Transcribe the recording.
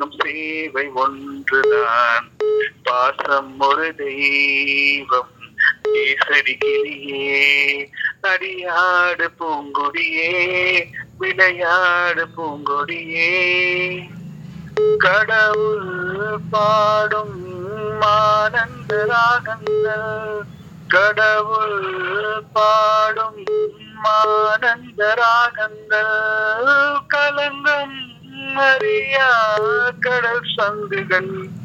நம் சேவை ஒன்றுதான் பாசம் ஒரு தெய்வம் கேசரி கிளியே அடியாடு பூங்கொடியே விளையாடு பூங்கொடியே கடவுள் பாடும் ஆனந்த ராகங்கள் கடவுள் பாடும் ஆனந்த ராகங்கள் கலங்கம் அறியா கடல் சங்குகள்